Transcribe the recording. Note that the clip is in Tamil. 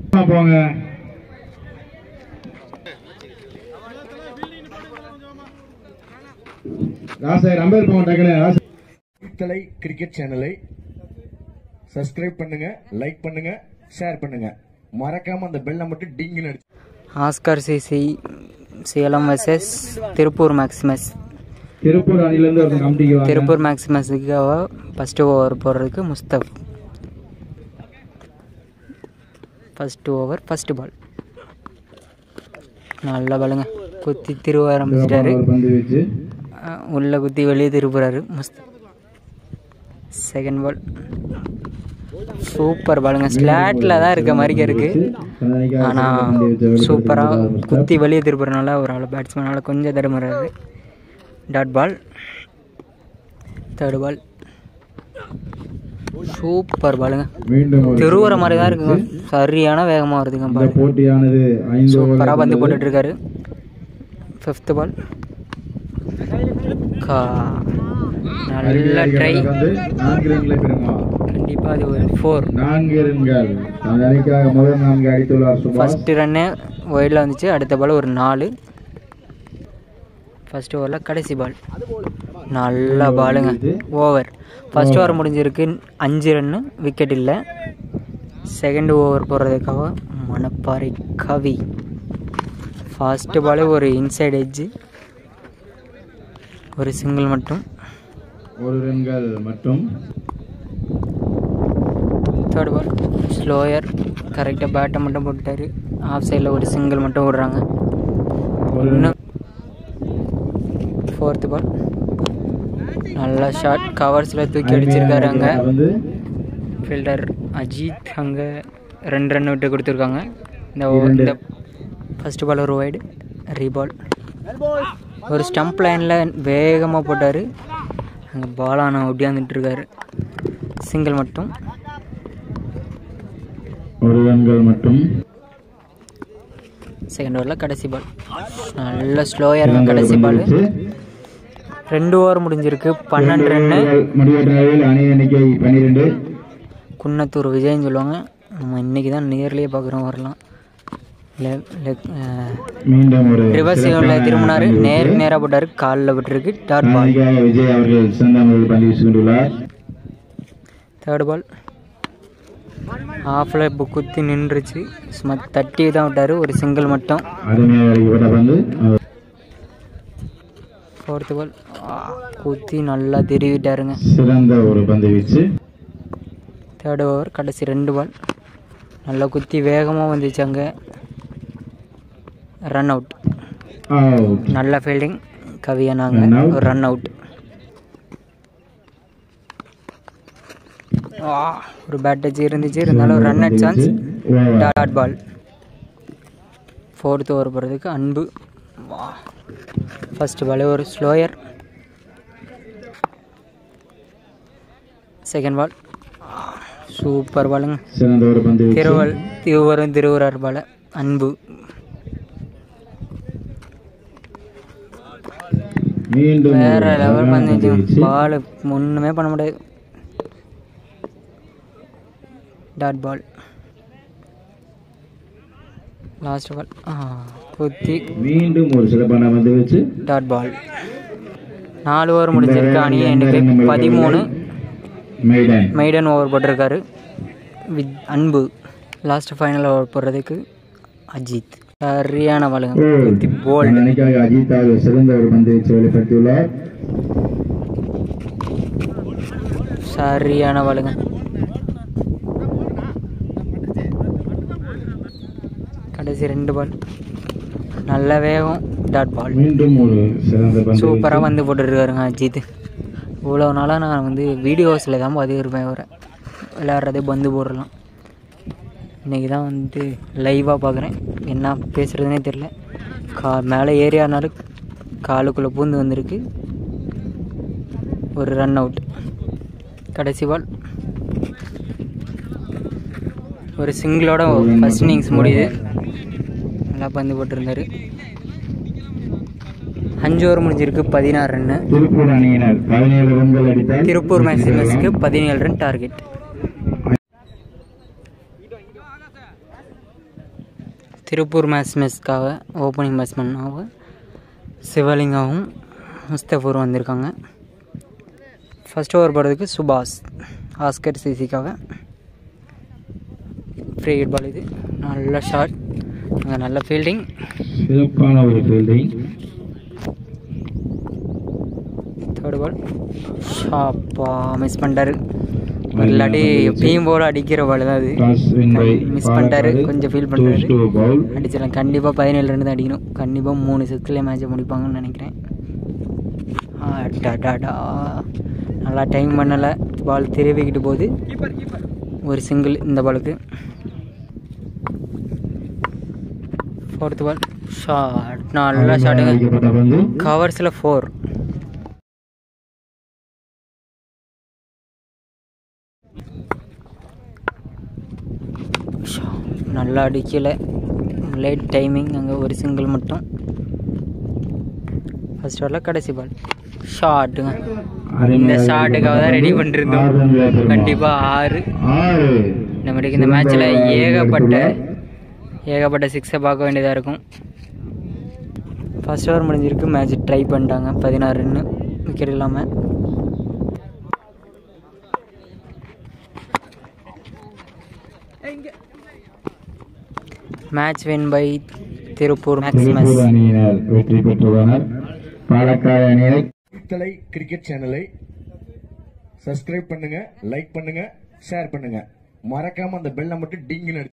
போங்க ராசாய் நம்பர் போங்க டக்குனு ராசா தலை கிரிக்கெட் சேனலை சப்ஸ்கிரைப் பண்ணுங்க லைக் பண்ணுங்க ஷேர் பண்ணுங்க மறக்காம அந்த பெல்லை மட்டும் டிங்குன்னு அடிச்சு Oscar CC Salem versus Tiruppur Maximus Tiruppur அணிலேருந்து ஒரு கமிட்டிக்கு வாங்க திருப்பூர் மேக்ஸிமஸுக்காக ஃபஸ்ட்டு ஓவர் போடுறதுக்கு முஸ்தப் ஃபஸ்ட்டு ஓவர் ஃபஸ்ட்டு பால் நல்ல பாலுங்க குத்தி திருவ ஆரம்பிச்சிட்டாரு ஒரு பந்து வச்சு அஹ் உள்ள குத்தி வெளியே திருப்புறாரு முஸ்தப் செகண்ட் பால் சூப்பர் பாலுங்க ஸ்லாட்டில் தான் இருக்க மாதிரி இருக்கு ஆனால் சூப்பராக குத்தி வெளியே திருப்புறனால ஒரு ஆள் பேட்ஸ்மேனால் கொஞ்சம் தடுமாறாரு dot ball third ball super பாலுங்க மீண்டும் ஒரு திருவுற மாதிரி தான் இருக்குங்க சரியான வேகமாக வருதுங்க இந்த பால் போட்டியானது ஐந்து சூப்பராக ஓவர் பந்து போட்டுட்டு இருக்காரு ஃபிஃப்த் பால் கா நல்ல ட்ரை வந்து நான்கு ரன்களை பெறுமா கண்டிப்பாக அது ஒரு ஃபோர் நான்கு ரன்கள் அந்த அணிக்காக முதல் நான்கு அடித்துள்ளார் சுபாஷ் ஃபஸ்ட்டு ரன்னு ஒயிடில் வந்துச்சு அடுத்த பால் ஒரு நாலு ஃபர்ஸ்ட் ஓவரில் கடைசி பால் நல்ல பாலுங்க ஓவர் ஃபர்ஸ்ட் ஓவர் முடிஞ்சிருக்கு அஞ்சு ரன்னு விக்கெட் இல்லை செகண்ட் ஓவர் போடுறதுக்காக மணப்பாறை கவி ஃபர்ஸ்ட் பால் ஒரு இன்சைட் எட்ஜு ஒரு சிங்கிள் மட்டும் ஒரு ரன்கள் மற்றும் தேர்ட் பால் ஸ்லோயர் கரெக்டாக பேட்டை மட்டும் போட்டுட்டாரு ஆஃப் சைடில் ஒரு சிங்கிள் மட்டும் விடுறாங்க ஒரு இன்னும் ஃபோர்த்து பால் நல்ல ஷாட் கவர்ஸில் தூக்கி அடிச்சிருக்காரு அங்கே வந்து ஃபீல்டர் அஜித் அங்கே ரெண்டு ரன் விட்டு கொடுத்துருக்காங்க இந்த over- இந்த ஃபர்ஸ்ட் பால் ஒரு வைடு ரீபால் ஒரு ஸ்டம்ப் லைனில் வேகமாக போட்டார் அங்கே பாலான ஒட்டியாந்துட்டு இருக்காரு சிங்கிள் மட்டும் ஒரு ரன்கள் மற்றும் செகண்ட் ஓவரில் கடைசி பால் நல்ல ஸ்லோயாக இருக்கும் கடைசி பால் ரெண்டு ஓவர் முடிஞ்சிருக்கு பன்னெண்டு ரன்னு முடிவற்ற நிலையில் அணி எண்ணிக்கை பன்னிரெண்டு குன்னத்தூர் விஜய்னு சொல்லுவாங்க நம்ம இன்னைக்கு தான் நேர்லேயே பார்க்குறோம் வரலாம் மீண்டும் ஒரு ரிவர்ஸ் சிறப்பான திரும்பினாரு பந்து நேர் வீச்சு. நேராக போட்டார் காலில் விட்டுருக்கு டாட் பால் அணிக்காக விஜய் அவர்கள் சிறந்த முறையில் பந்து வீசிக் கொண்டுள்ளார் தேர்ட் பால் ஆஃபில் இப்போ குத்தி நின்றுச்சு சும்மா தட்டி தான் விட்டார் ஒரு சிங்கிள் மட்டும் அருமையாக அடிக்கப்பட்ட பந்து அவர் ஃபோர்த்து பால் குத்தி நல்லா திருவிட்டாருங்க சிறந்த ஒரு பந்து வீச்சு தேர்ட் ஓவர் கடைசி ரெண்டு பால் நல்லா குத்தி வேகமாக வந்துச்சு அங்கே ரன் அவுட் அவுட் நல்ல ஃபீல்டிங் கவியா Run நாங்கள் out. ஒரு ரன் அவுட் ஒரு பேட் டச் இருந்துச்சு இருந்தாலும் ஒரு run at chance over dot ball fourth over போகிறதுக்கு அன்பு ஃபர்ஸ்ட் பால் ஒரு ஸ்லோயர் செகண்ட் பால் சூப்பர் பாலுங்க சிறந்த ஒரு பந்து வீச்சு திருவள் திருவரும் திருவுரார் பால அன்பு மீண்டும் ஒரு வேற லெவல் அருமையான பண்ணி பந்து வீச்சு. பால் ஒன்றுமே பண்ண முடியாது டாட் பால் லாஸ்ட் பால் குத்தி மீண்டும் ஒரு சிறப்பான பந்து வீச்சு டாட் பால் நாலு ஓவர் முடிஞ்சிருக்கு அணி எண்ணிக்கை பதிமூணு மெய்டன் மெய்டன் ஓவர் போட்டிருக்காரு with Anbu last final over போடுறதுக்கு அஜித் சரியான பாலுங்க குத்தி போல்டு அந்த அணிக்காக அஜித் அவர்கள் சிறந்த ஒரு பந்து வீச்சு வெளிப்படுத்தியுள்ளார் சரியான பாலுங்க கடைசி ரெண்டு பால் நல்ல வேகம் டாட் பால் மீண்டும் ஒரு சிறந்த பந்து சூப்பராக வந்து போட்டுருக்காருங்க அஜித் இவ்வளோ நாளாக நான் வந்து வீடியோஸில் தான் பார்த்துருப்பேன் அவரை விளையாடுறதே பந்து போடலாம் இன்றைக்கி தான் வந்து லைவாக பார்க்குறேன் என்ன பேசுகிறதுனே தெரில கா மேலே ஏரியானாலும் காலுக்குள்ளே பூந்து வந்திருக்கு ஒரு ரன் அவுட் கடைசி பால் ஒரு சிங்கிளோட ஃபர்ஸ்ட் இன்னிங்ஸ் முடியுது நல்லா பந்து போட்டிருந்தாரு அஞ்சு ஓவர் முடிஞ்சிருக்கு பதினாறு ரன்னு திருப்பூர் அணியினர் பதினேழு ரன்கள் அடித்தால் திருப்பூர் மேக்ஸிமஸ்க்கு பதினேழு ரன் டார்கெட் திருப்பூர் மேட்ச் மெஸ்க்காக ஓப்பனிங் பேட்ஸ்மேனாக சிவலிங்காவும் முஸ்தபூர் வந்திருக்காங்க ஃபர்ஸ்ட் ஓவர் போடுறதுக்கு சுபாஷ் ஆஸ்கர் சிசிக்காக ஃப்ரீ ஹிட் பால் இது நல்ல ஷாட் அங்கே நல்ல ஃபீல்டிங் சிறப்பான ஒரு ஃபீல்டிங் தேர்ட் பால் ஷாப்பா மிஸ் பண்ணிட்டாரு இல்லாட்டி எப்பயும் போல அடிக்கிற பால் தான் அது டாஸ் வின் பை மிஸ் பண்ணிட்டாரு கொஞ்சம் ஃபீல் பண்ணுறாரு டு பவுல் அடிச்சிடலாம் கண்டிப்பாக பதினேழு ரன் தான் அடிக்கணும் கண்டிப்பாக மூணு செட்லேயே மேட்சை முடிப்பாங்கன்னு நினைக்கிறேன் அடாடாடா நல்லா டைம் பண்ணலை பால் திருவிக்கிட்டு போகுது ஒரு சிங்கிள் இந்த பாலுக்கு ஃபோர்த் பால் ஷாட் நல்லா ஷாட்டுங்க அடிக்கப்பட்ட பந்து கவர்ஸில் ஃபோர் நல்லா அடிக்கலை லேட் டைமிங் அங்கே ஒரு சிங்கிள் மட்டும் ஃபர்ஸ்ட் பாலில் கடைசி பால் ஷாட்டுங்க இந்த ஷாட்டுக்காக தான் ரெடி பண்ணிருந்தோம் கண்டிப்பாக ஆறு ஆறு நம்மளுக்கு இந்த மேட்ச்சில் ஏகப்பட்ட ஏகப்பட்ட சிக்ஸை பார்க்க வேண்டியதாக இருக்கும் ஃபர்ஸ்ட் ஓவர் முடிஞ்சிருக்கு மேட்ச் ட்ரை பண்ணிட்டாங்க பதினாறு ரன்னு விக்கெட் இல்லாமல் match win by Tiruppur Max Tiruppur match அணியினர் வெற்றி பெற்றுள்ளனர் பாலக்காடு அணியினர் தலை கிரிக்கெட் சேனலை சப்ஸ்கிரைப் பண்ணுங்க லைக் பண்ணுங்க ஷேர் பண்ணுங்க மறக்காம அந்த பெல்லை மட்டும் டிங்குன்னு